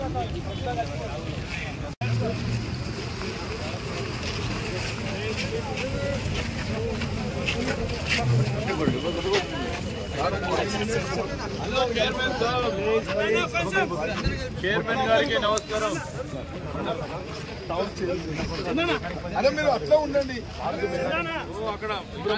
Chairman గారికి నమస్కారం అదే మీరు అట్లా ఉండండి అక్కడ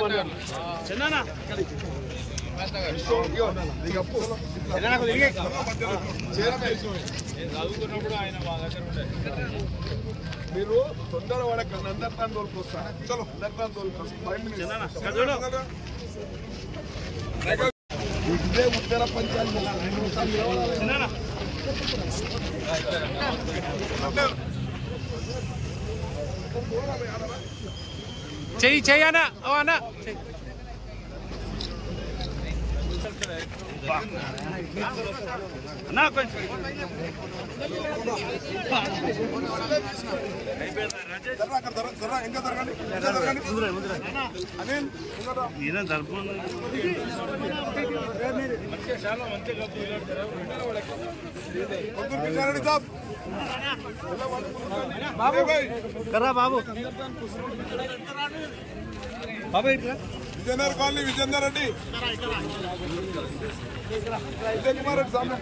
నేను చదువుకున్నప్పుడు ఆయన మా దగ్గర ఉండే మీరు తొందర పడకండి అందరినీ తోలుకొస్తాను చలో అందరినీ తోలుకొస్తాను ఫైవ్ మినిట్స్ ఇదే ఉత్తర పంచాయతీ రెండు నిమిషాలు నిలబడాలి. చెయ్యి చెయ్యి అన్న ఓ అన్న చెయ్యి. జర్రా అక్కడ జర్రా, జర్రా, ఇంకా జరగండి ఇంకా జరగండి అనిల్ ఇంకా రా. కొందరు పిలిచారండి సాబ్. బాబు కర్రా బాబు విజయనగర్ కాలనీ విజయనగర్ రెడ్డి విజయ్ కుమార్ రెడ్డి సార్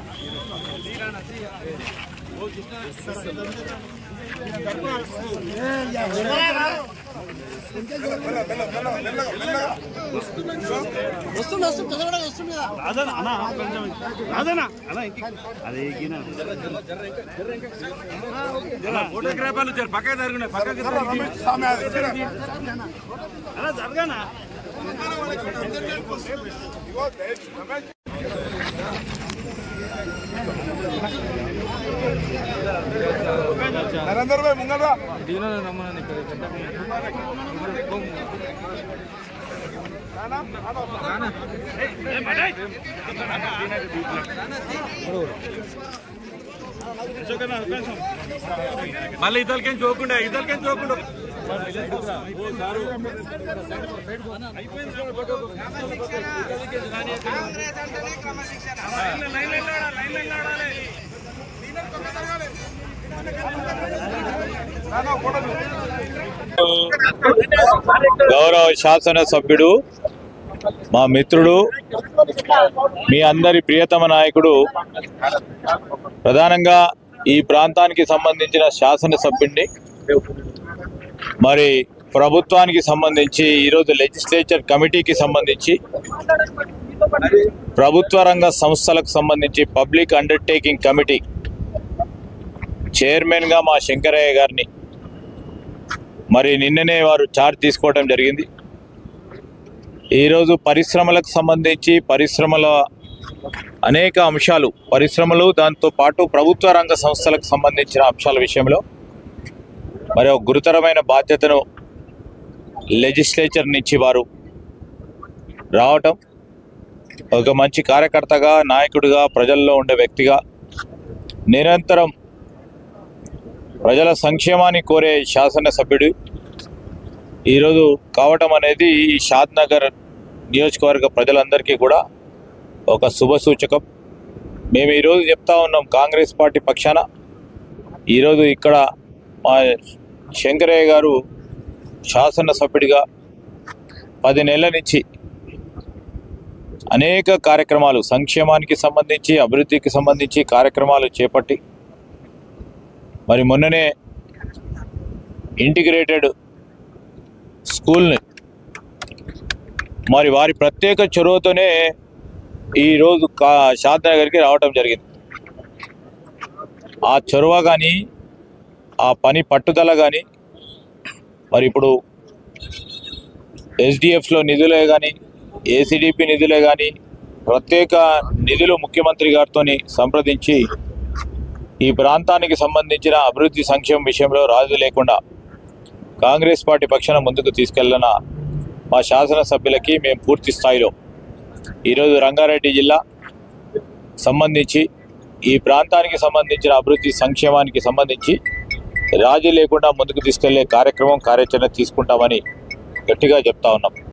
ఫోటోగ్రాఫర్లు పక్కకి జరుగుతున్నాయి పక్కకి రమేష్ స్వామి అది. ఇగో, రమేష్ నరేందర్ భాయ్ ముంగరా మళ్ళీ ఇతలకేం చూడకుండా ఇతలకేం చూడకుండా గౌరవ శాసన సభ్యుడు మా మిత్రుడు మీ అందరి ప్రియతమ నాయకుడు ప్రధానంగా ఈ ప్రాంతానికి సంబంధించిన శాసన సభ్యుడిని మరి ప్రభుత్వానికి సంబంధించి ఈరోజు లెజిస్లేచర్ కమిటీకి సంబంధించి ప్రభుత్వ రంగ సంస్థలకు సంబంధించి పబ్లిక్ అండర్టేకింగ్ కమిటీ చైర్మన్గా మా శంకరయ్య గారిని మరి నిన్ననే వారు చార్జ్ తీసుకోవడం జరిగింది ఈరోజు పరిశ్రమలకు సంబంధించి పరిశ్రమల అనేక అంశాలు పరిశ్రమలు దాంతో పాటు ప్రభుత్వ రంగ సంస్థలకు సంబంధించిన అంశాల విషయంలో మరి ఒక గురుతరమైన బాధ్యతను లెజిస్లేచర్ నుంచి వారు రావటం ఒక మంచి కార్యకర్తగా నాయకుడిగా ప్రజల్లో ఉండే వ్యక్తిగా నిరంతరం ప్రజల సంక్షేమాన్ని కోరే శాసనసభ్యుడు ఈరోజు కావటం అనేది ఈ షాద్ నగర్ నియోజకవర్గ ప్రజలందరికీ కూడా ఒక శుభ సూచకం మేము ఈరోజు చెప్తా ఉన్నాం కాంగ్రెస్ పార్టీ పక్షాన ఈరోజు ఇక్కడ మా శంకరయ్య గారు శాసనసభ్యుడిగా పది నెలల నుంచి అనేక కార్యక్రమాలు సంక్షేమానికి సంబంధించి అభివృద్ధికి సంబంధించి కార్యక్రమాలు చేపట్టి మరి మొన్ననే ఇంటిగ్రేటెడ్ స్కూల్ని మరి వారి ప్రత్యేక చొరవతోనే ఈరోజు కా షాద్నగర్కి రావటం జరిగింది ఆ చొరవ కానీ ఆ పని పట్టుదల కానీ మరి ఇప్పుడు ఎస్డిఎఫ్లో నిధులే కానీ ఏసీడీపీ నిధులే కానీ ప్రత్యేక నిధులు ముఖ్యమంత్రి గారితో సంప్రదించి ఈ ప్రాంతానికి సంబంధించిన అభివృద్ధి సంక్షేమం విషయంలో రాజు లేకుండా కాంగ్రెస్ పార్టీ పక్షాన ముందుకు తీసుకెళ్లిన మా శాసనసభ్యులకి మేము పూర్తి స్థాయిలో ఈరోజు రంగారెడ్డి జిల్లా సంబంధించి ఈ ప్రాంతానికి సంబంధించిన అభివృద్ధి సంక్షేమానికి సంబంధించి రాజీ లేకుండా ముందుకు తీసుకెళ్లే కార్యక్రమం కార్యాచరణ తీసుకుంటామని గట్టిగా చెప్తా ఉన్నాం